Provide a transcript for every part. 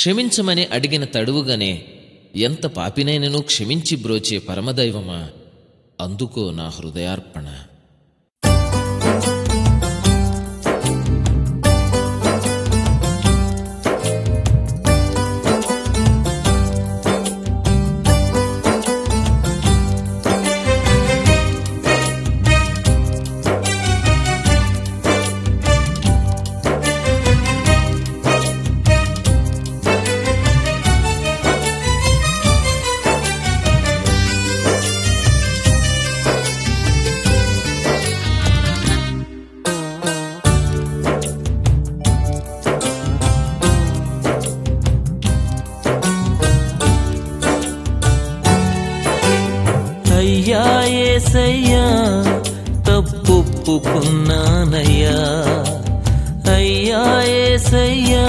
క్షమించమని అడిగిన తడువుగానే ఎంత పాపినైనను క్షమించి బ్రోచే పరమదైవమా అందుకో నా హృదయార్పణ అయ్యా ఏసయ్యా తప్పుకున్నానయ్యా అయ్యా ఏసయ్యా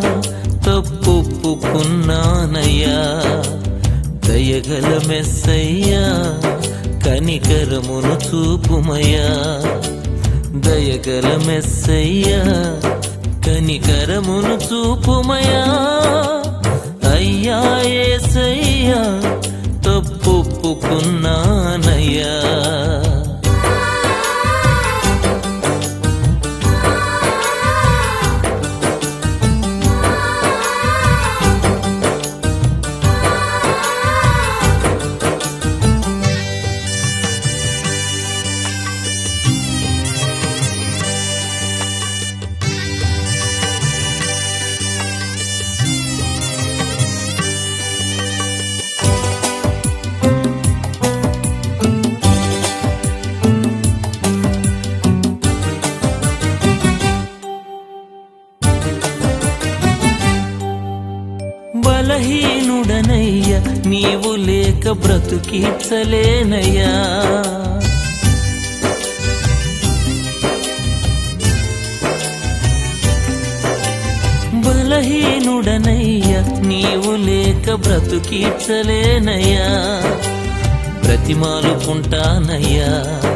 తప్పుకున్నానయ్యా దయగల మెస్సయ్యా కనికరమును చూపుమయ్యా దయగల మెస్సయ్యా కనికరమును చూపుమయ్యా అయ్యా ఏసయ్యా తప్పుకున్నానయ్యా బలహీనుడనయ్యా నీవు లేక బ్రతుకీర్చలేనయ్యా బలహీనుడనయ్యా నీవు లేక బ్రతుకీర్చలేనయ్యా బ్రతిమాలుకుంటానయ్యా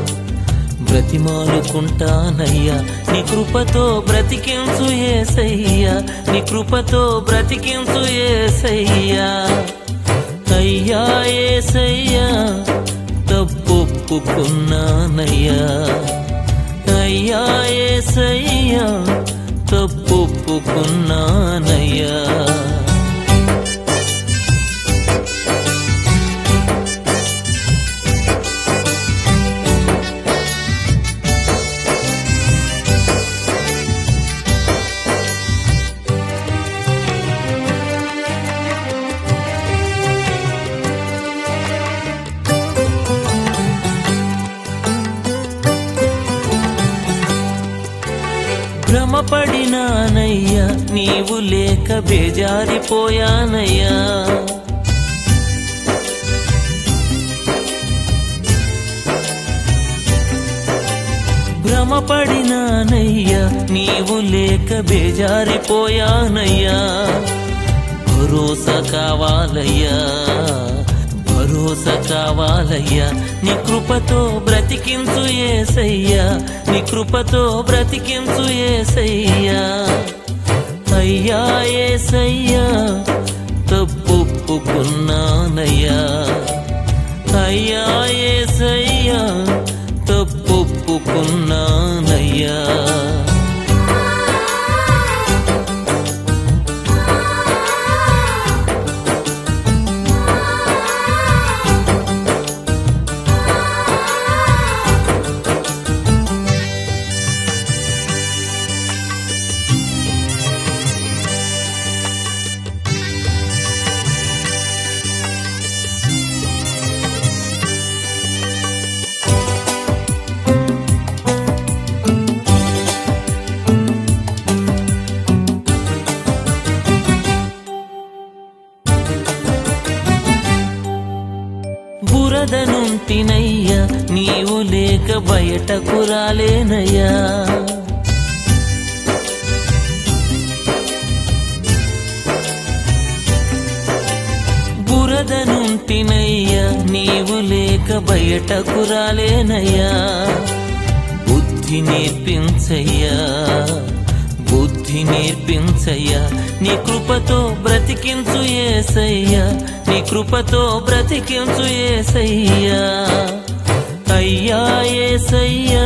బ్రతిమాలుకుంటానయ్యా నీ కృపతో బ్రతికించు ఏసయ్యా నీ కృపతో బ్రతికించు ఏసయ్యా అయ్యా ఏసయ్యా తప్పుకున్నానయ్యా అయ్యా ఏసయ్యా తప్పుకున్నానయ్యా భ్రమపడినానయ్యా నీవు లేక బేజారిపోయానయ్యా భ్రమపడినానయ్యా నీవు లేక బేజారిపోయానయ్యా భరోసా కావాలయ్యా భరోసా కావాలయ్యా నీ కృపతో బ్రతికించు ఏసయ్యా నీ కృపతో బ్రతికించు ఏసయ్యా అయ్యా ఏసయ్యా తప్పుకున్నానయ్యా అయ్యా ఏసయ్యా తప్పుకున్నానయ్యా బురద నుంటినయ్యా నీవు లేక బయటకు రాలేనయ్యా బురద నుంటినయ్యా నీవు లేక బయటకు రాలేనయ్యా బుద్ధి నేర్పించయ్యా బుద్ధి నేర్పించయ్యా నీ కృపతో బ్రతికించు ఏసయ్యా నీ కృపతో బ్రతికించు ఏసయ్యా అయ్యా ఏసయ్యా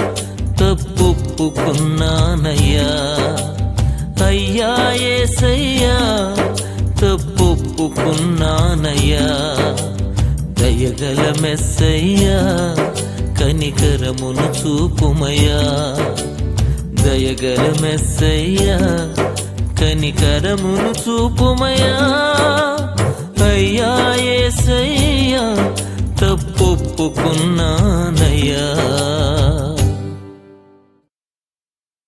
తప్పుకున్నానయ్యా అయ్యా ఏసయ్యా తప్పుకున్నానయ్యా దయగల మెస్సయ్యా కనికరమును చూపుమయ్యా దయగల మెస్సయ్యా కనికరమును చూపుమయ్యా అయ్యా ఏసయ్యా తప్పుకున్నానయ్యా